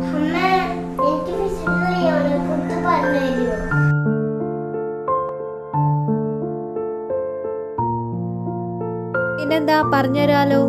അമ്മ എനിക്ക് വിശുദ്ധ ലിയോനെ കുറിച്ച് പറഞ്ഞു തരുമോ പിന്നെന്താ പറഞ്ഞുതരാലോ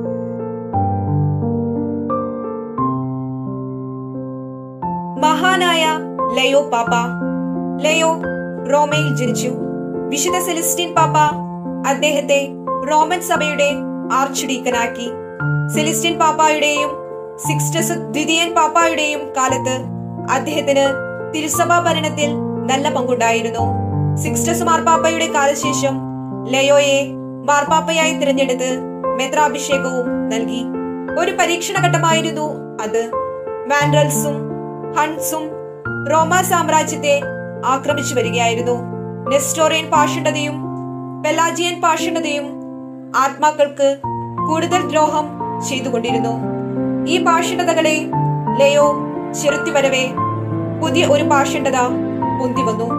മഹാനായ ലയോ പാപ്പ ലയോ റോമയിൽ ജനിച്ചു വിശുദ്ധ സെലിസ്റ്റിൻ പാപ്പ അദ്ദേഹത്തെ റോമൻ സഭയുടെ ആർച്ച് ഡീക്കനാക്കി സെലിസ്റ്റിൻ പാപ്പായുടെയും സിക്സ്റ്റസ് ദ്വിതീയൻ പാപ്പായുടെയും കാലത്ത് അദ്ദേഹത്തിന് തിരുസഭാ ഭരണത്തിൽ നല്ല പങ്കുണ്ടായിരുന്നു സിക്സ്റ്റസ് മാർപ്പാപ്പയുടെ കാലശേഷം ലയോയെ മാർപ്പാപ്പയായി തിരഞ്ഞെടുത്ത് മെത്രാഭിഷേകവും നൽകി ഒരു പരീക്ഷണ ഘട്ടമായിരുന്നു അത് വാൻഡൽസും ഹൺസും റോമ സാമ്രാജ്യത്തെ ആക്രമിച്ചു വരികയായിരുന്നു നെസ്റ്റോറിയൻ പാഷണ്ഡതയും പെലാജിയൻ പാഷണ്ഡതയും ആത്മാക്കൾക്ക് കൂടുതൽ ദ്രോഹം ചെയ്തുകൊണ്ടിരുന്നു ഈ പാഷണ്ഡതകളെ ലയോ ചെറുത്തി വരവേ പുതിയ ഒരു പാഷണ്ഡത പൊന്തി വന്നു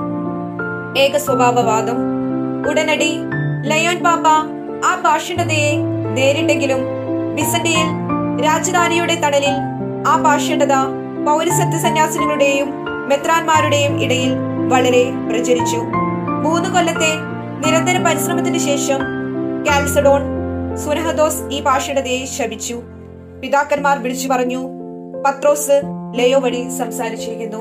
ഏക സ്വഭാവവാദം ഉടനടി ലയോൻ പാപ്പ ആ പാഷണ്ഡതയെ നേരിട്ടെങ്കിലും ബിസന്റയിൽ രാജധാനിയുടെ തണലിൽ ആ പാഷണ്ഡത പൗരസത്വ സന്യാസികളുടെയും മെത്രാന്മാരുടെയും ഇടയിൽ വളരെ പ്രചരിച്ചു മൂന്ന് കൊല്ലത്തെ നിരന്തര പരിശ്രമത്തിന് ശേഷം കാൽസഡോൺ സുനഹദോസ് ഈ പാഷണ്ഡതയെ ശപിച്ചു പിതാക്കന്മാർ വിളിച്ചു പറഞ്ഞു പത്രോസ് ലയോ വഴി സംസാരിച്ചിരിക്കുന്നു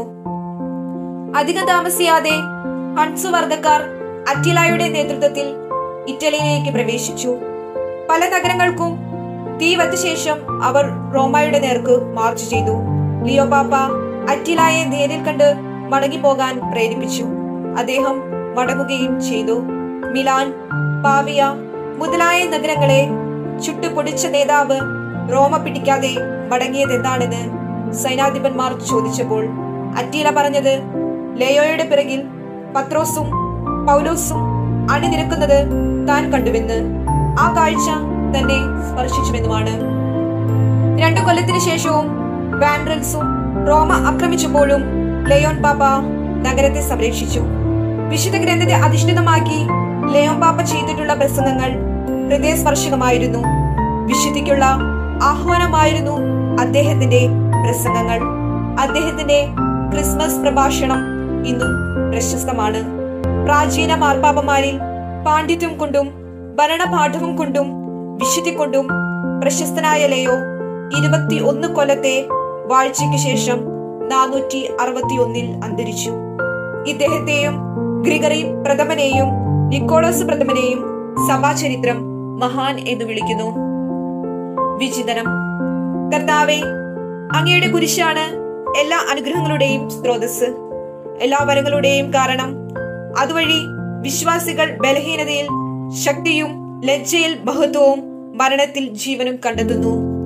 അധികം താമസിയാതെ ഹൺസു വർഗക്കാർ അറ്റിലായുടെ നേതൃത്വത്തിൽ ഇറ്റലിയിലേക്ക് പ്രവേശിച്ചു പല നഗരങ്ങൾക്കും തീ വച്ച ശേഷം അവർ റോമയുടെ നേർക്ക് മാർച്ച് ചെയ്തു ലിയോ പാപ്പ അറ്റിലായെ നേരിൽ കണ്ട് മടങ്ങിപ്പോകാൻ പ്രേരിപ്പിച്ചു അദ്ദേഹം മടങ്ങുകയും ചെയ്തു മിലാൻ പാവിയ മുതലായ നഗരങ്ങളെ ചുട്ടുപൊടിച്ച നേതാവ് റോമ പിടിക്കാതെ മടങ്ങിയതെന്താണെന്ന് സൈനാധിപന്മാർ ചോദിച്ചപ്പോൾ അറ്റീല പറഞ്ഞത് ലേയോയുടെ പിറകിൽ പത്രോസും പൗലോസും അണിനിരക്കുന്നത് താൻ കണ്ടുവെന്ന് ആ കാഴ്ച തന്നെ സ്പർശിച്ചുവെന്നുമാണ് രണ്ടു കൊല്ലത്തിന് ശേഷവും വാൻഡ്രൽസും റോമ ആക്രമിച്ചപ്പോഴും ലയോൺ പാപ്പ നഗരത്തെ സംരക്ഷിച്ചു വിശുദ്ധ ഗ്രന്ഥത്തെ അധിഷ്ഠിതമാക്കി ലയോൺ പാപ്പ ചെയ്തിട്ടുള്ള പ്രസംഗങ്ങൾ ഹൃദയസ്പർശകമായിരുന്നു വിശുദ്ധിക്കുള്ള ആഹ്വാനമായിരുന്നു അദ്ദേഹത്തിന്റെ പ്രസംഗങ്ങൾ അദ്ദേഹത്തിന്റെ ക്രിസ്മസ് പ്രഭാഷണം ഇന്നും പ്രശസ്തമാണ് പ്രാചീന മാർപ്പാപ്പമാരിൽ പാണ്ഡിത്യം കൊണ്ടും ഭരണപാഠവും കൊണ്ടും വിശുദ്ധി കൊണ്ടും പ്രശസ്തനായ ലയോ ഇരുപത്തി ഒന്ന് കൊല്ലത്തെ വാഴ്ചയ്ക്ക് ശേഷം നാനൂറ്റി അറുപത്തി ഒന്നിൽ അന്തരിച്ചു ഇദ്ദേഹത്തെയും ഗ്രിഗറി പ്രഥമനെയും നിക്കോളോസ് പ്രഥമനെയും സഭാചരിത്രം മഹാൻ എന്ന് വിളിക്കുന്നു വിചിന്തനം കർത്താവെ അങ്ങയുടെ കുരിശാണ് എല്ലാ അനുഗ്രഹങ്ങളുടെയും സ്രോതസ് എല്ലാ വരങ്ങളുടെയും കാരണം അതുവഴി വിശ്വാസികൾ ബലഹീനതയിൽ ശക്തിയും ലജ്ജയിൽ മഹത്വവും മരണത്തിൽ ജീവനും കണ്ടെത്തുന്നു